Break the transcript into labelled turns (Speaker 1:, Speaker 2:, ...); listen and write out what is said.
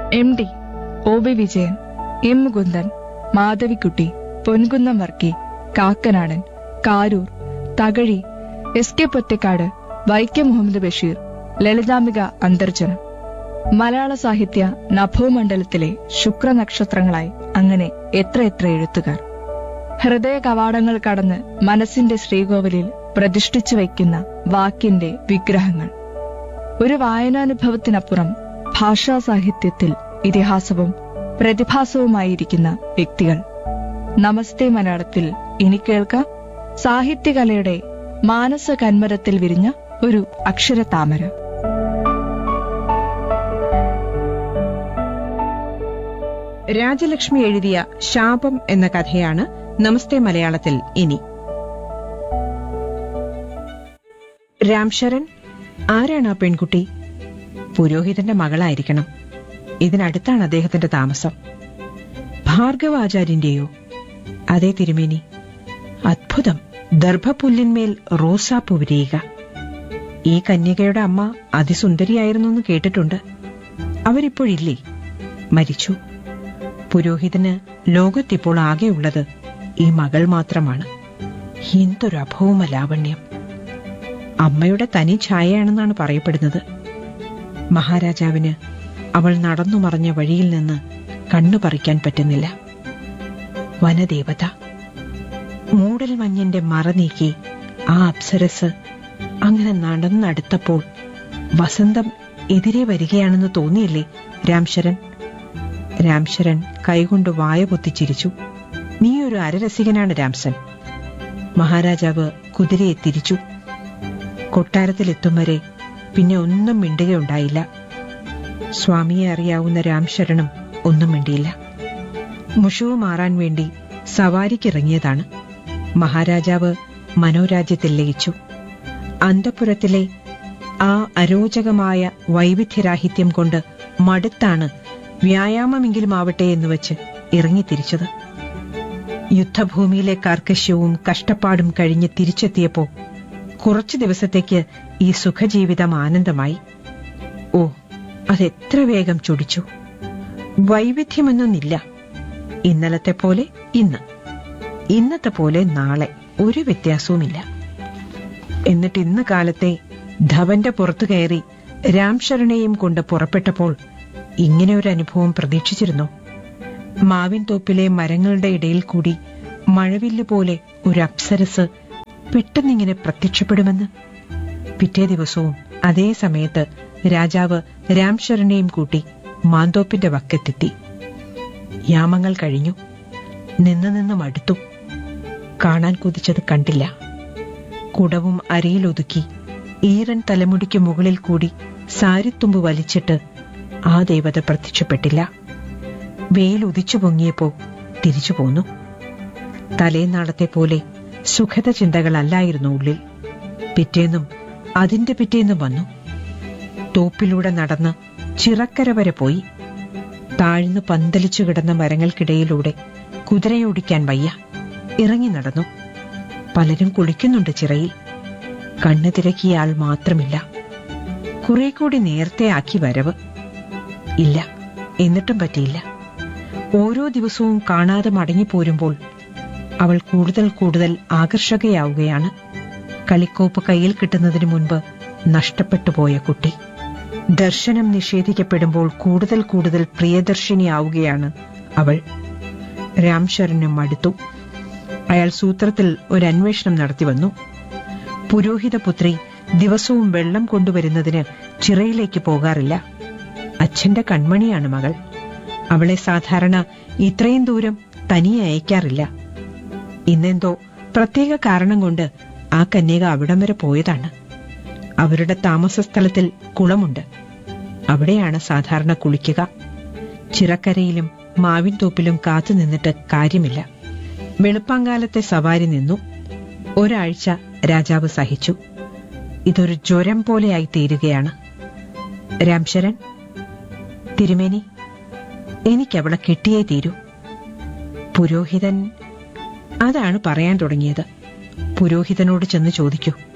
Speaker 1: M D O V Vijayan M Mukundan Madhavikutty Ponkunnam Varkey Kakkanadan Karoor Thakazhi S K Pottekkatt Vaikom Muhammad Basheer Lalithambika Antharjanam Malayala സാഹിത്യ നഭോമണ്ഡലത്തിലെ ശുക്രനക്ഷത്രങ്ങളായി അങ്ങനെ എത്രയെത്ര എഴുത്തുകാർ ഹൃദയ കവാടങ്ങൾ കടന്ന് മനസ്സിന്റെ ശ്രീകോവിലിൽ പ്രതിഷ്ഠിച്ചു വയ്ക്കുന്ന വാക്കിന്റെ വിഗ്രഹങ്ങൾ ഒരു വായനാനുഭവത്തിനപ്പുറം ഭാഷാ സാഹിത്യത്തിൽ ഇതിഹാസവും പ്രതിഭാസവുമായിരിക്കുന്ന വ്യക്തികൾ നമസ്തേ മലയാളത്തിൽ ഇനി കേൾക്കാം സാഹിത്യകലയുടെ മാനസ കന്മരത്തിൽ വിരിഞ്ഞ ഒരു അക്ഷരതാമര
Speaker 2: രാജലക്ഷ്മി എഴുതിയ ശാപം എന്ന കഥയാണ് നമസ്തേ മലയാളത്തിൽ ഇനി രാംശരൺ ആരാണ് ആ പെൺകുട്ടി പുരോഹിതന്റെ മകളായിരിക്കണം ഇതിനടുത്താണ് അദ്ദേഹത്തിന്റെ താമസം ഭാർഗവാചാര്യന്റെയോ അതേ തിരുമേനി അത്ഭുതം ദർഭപുല്ലിന്മേൽ റോസാപ്പൂ വിരിയുക ഈ കന്യകയുടെ അമ്മ അതിസുന്ദരിയായിരുന്നു എന്ന് കേട്ടിട്ടുണ്ട് അവരിപ്പോഴില്ലേ മരിച്ചു പുരോഹിതന് ലോകത്തിപ്പോൾ ആകെയുള്ളത് ഈ മകൾ മാത്രമാണ് എന്തൊരു അഭൗമ ലാവണ്യം അമ്മയുടെ തനി ഛായയാണെന്നാണ് പറയപ്പെടുന്നത് മഹാരാജാവിന് അവൾ നടന്നു മറഞ്ഞ വഴിയിൽ നിന്ന് കണ്ണു പറിക്കാൻ പറ്റുന്നില്ല വനദേവത മൂടൽ മഞ്ഞിന്റെ മറ നീക്കി ആ അപ്സരസ് അങ്ങനെ നടന്നടുത്തപ്പോൾ വസന്തം എതിരെ വരികയാണെന്ന് തോന്നിയില്ലേ രാംശരൻ രാംശരൻ കൈകൊണ്ട് വായ പൊത്തിച്ചിരിച്ചു നീ ഒരു അരരസികനാണ് രാംസൻ മഹാരാജാവ് കുതിരയെ തിരിച്ചു കൊട്ടാരത്തിലെത്തും വരെ പിന്നെ ഒന്നും മിണ്ടുകയുണ്ടായില്ല സ്വാമിയെ അറിയാവുന്ന രാംശരണും ഒന്നും മിണ്ടിയില്ല മുഷുവ് മാറാൻ വേണ്ടി സവാരിക്കിറങ്ങിയതാണ് മഹാരാജാവ് മനോരാജ്യത്തിൽ ലയിച്ചു അന്തപുരത്തിലെ ആ അരോചകമായ വൈവിധ്യരാഹിത്യം കൊണ്ട് മടുത്താണ് വ്യായാമമെങ്കിലും ആവട്ടെ എന്ന് വെച്ച് ഇറങ്ങിത്തിരിച്ചത് യുദ്ധഭൂമിയിലെ കാർക്കശ്യവും കഷ്ടപ്പാടും കഴിഞ്ഞ് തിരിച്ചെത്തിയപ്പോ കുറച്ചു ദിവസത്തേക്ക് ഈ സുഖജീവിതം ആനന്ദമായി ഓ അതെത്ര വേഗം ചൊടിച്ചു വൈവിധ്യമൊന്നൊന്നില്ല ഇന്നലത്തെ പോലെ ഇന്ന് ഇന്നത്തെ പോലെ നാളെ ഒരു വ്യത്യാസവുമില്ല എന്നിട്ട് ഇന്ന് കാലത്തെ ധവന്റെ പുറത്തു കയറി രാംശരണയെയും കൊണ്ട് പുറപ്പെട്ടപ്പോൾ ഇങ്ങനെ ഒരു അനുഭവം പ്രതീക്ഷിച്ചിരുന്നു മാവിൻ തോപ്പിലെ മരങ്ങളുടെ ഇടയിൽ കൂടി മഴവില്ല് പോലെ ഒരു അപ്സരസ് പെട്ടെന്നിങ്ങനെ പ്രത്യക്ഷപ്പെടുമെന്ന് പിറ്റേ ദിവസവും അതേ സമയത്ത് രാജാവ് രാംശരനെയും കൂട്ടി മാന്തോപ്പിന്റെ വക്കത്തെത്തി യാമങ്ങൾ കഴിഞ്ഞു നിന്ന് നിന്ന് മടുത്തു കാണാൻ കൊതിച്ചത് കണ്ടില്ല കുടവും അരയിലൊതുക്കി ഈറൻ തലമുടിക്ക് മുകളിൽ കൂടി സാരിത്തുമ്പ് വലിച്ചിട്ട് ആ ദേവത പ്രത്യക്ഷപ്പെട്ടില്ല വെയിൽ ഉദിച്ചു പൊങ്ങിയപ്പോ തിരിച്ചു പോന്നു തലേനാളത്തെ പോലെ സുഖത ചിന്തകളല്ലായിരുന്നു ഉള്ളിൽ പിറ്റേന്നും അതിന്റെ പിറ്റേന്നും വന്നു തോപ്പിലൂടെ നടന്ന് ചിറക്കര വരെ പോയി താഴ്ന്നു പന്തലിച്ചു കിടന്ന മരങ്ങൾക്കിടയിലൂടെ കുതിരയോടിക്കാൻ വയ്യ ഇറങ്ങി നടന്നു പലരും കുളിക്കുന്നുണ്ട് ചിറയിൽ കണ്ണു തിരക്കിയ ആൾ മാത്രമില്ല കുറെ കൂടി നേരത്തെ ആക്കി വരവ് ഇല്ല എന്നിട്ടും പറ്റിയില്ല ഓരോ ദിവസവും കാണാതെ മടങ്ങിപ്പോരുമ്പോൾ അവൾ കൂടുതൽ കൂടുതൽ ആകർഷകയാവുകയാണ് കളിക്കോപ്പ് കയ്യിൽ കിട്ടുന്നതിന് മുൻപ് നഷ്ടപ്പെട്ടു പോയ കുട്ടി ദർശനം നിഷേധിക്കപ്പെടുമ്പോൾ കൂടുതൽ കൂടുതൽ പ്രിയദർശിനിയാവുകയാണ് അവൾ രാംശരനും മടുത്തു അയാൾ സൂത്രത്തിൽ ഒരു അന്വേഷണം നടത്തി വന്നു പുരോഹിതപുത്രി ദിവസവും വെള്ളം കൊണ്ടുവരുന്നതിന് ചിറയിലേക്ക് പോകാറില്ല അച്ഛന്റെ കൺമണിയാണ് മകൾ അവളെ സാധാരണ ഇത്രയും ദൂരം തനിയെ അയക്കാറില്ല ഇന്നെന്തോ പ്രത്യേക കാരണം കൊണ്ട് ആ കന്യക അവിടം വരെ പോയതാണ് അവരുടെ താമസ സ്ഥലത്തിൽ കുളമുണ്ട് അവിടെയാണ് സാധാരണ കുളിക്കുക ചിറക്കരയിലും മാവിൻ തോപ്പിലും കാത്തു നിന്നിട്ട് കാര്യമില്ല വെളുപ്പാങ്കാലത്തെ സവാരി നിന്നു ഒരാഴ്ച രാജാവ് സഹിച്ചു ഇതൊരു ജ്വരം പോലെയായി തീരുകയാണ് രാംശരൻ തിരുമേനി എനിക്കവളെ കിട്ടിയേ തീരൂ പുരോഹിതൻ അതാണ് പറയാൻ തുടങ്ങിയത് പുരോഹിതനോട് ചെന്ന് ചോദിക്കൂ